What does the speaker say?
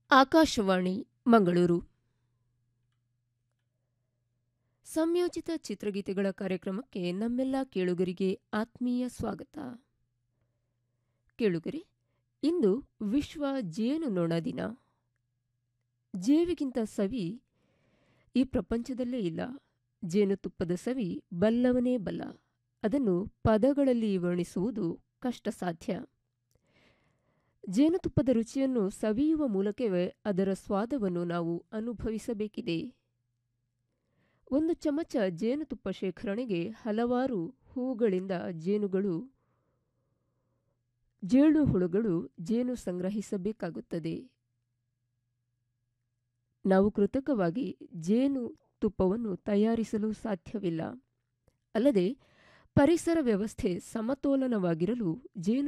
ಆಕಾಶವಾಣಿ ಮಂಗಳೂರು ಸಂಯೋಜಿತ ಚಿತ್ರಗೀತೆಗಳ ಕಾರ್ಯಕ್ರಮಕ್ಕೆ ನಮ್ಮೆಲ್ಲ ಕೇಳುಗರಿಗೆ ಆತ್ಮೀಯ ಸ್ವಾಗತ ಕೇಳುಗರೆ ಇಂದು ವಿಶ್ವ ಜೇನುನೊಣ ದಿನ ಜೇವಿಗಿಂತ ಸವಿ ಈ ಪ್ರಪಂಚದಲ್ಲೇ ಇಲ್ಲ ಜೇನುತುಪ್ಪದ ಸವಿ ಬಲ್ಲವನೇ ಬಲ್ಲ ಅದನ್ನು ಪದಗಳಲ್ಲಿ ವರ್ಣಿಸುವುದು ಕಷ್ಟ ಸಾಧ್ಯ ಜೇನುತುಪ್ಪದ ರುಚಿಯನ್ನು ಸವಿಯುವ ಮೂಲಕವೇ ಅದರ ಸ್ವಾದವನ್ನು ನಾವು ಅನುಭವಿಸಬೇಕಿದೆ ಒಂದು ಚಮಚ ಜೇನುತುಪ್ಪ ಶೇಖರಣೆಗೆ ಹಲವಾರು ಹೂಗಳಿಂದ ಜೇನುಗಳು ಜೇನುಹುಳುಗಳು ಜೇನು ಸಂಗ್ರಹಿಸಬೇಕಾಗುತ್ತದೆ ನಾವು ಕೃತಕವಾಗಿ ಜೇನು ತುಪ್ಪವನ್ನು ತಯಾರಿಸಲು ಸಾಧ್ಯವಿಲ್ಲ ಅಲ್ಲದೆ ಪರಿಸರ ವ್ಯವಸ್ಥೆ ಸಮತೋಲನವಾಗಿರಲು ಜೇನು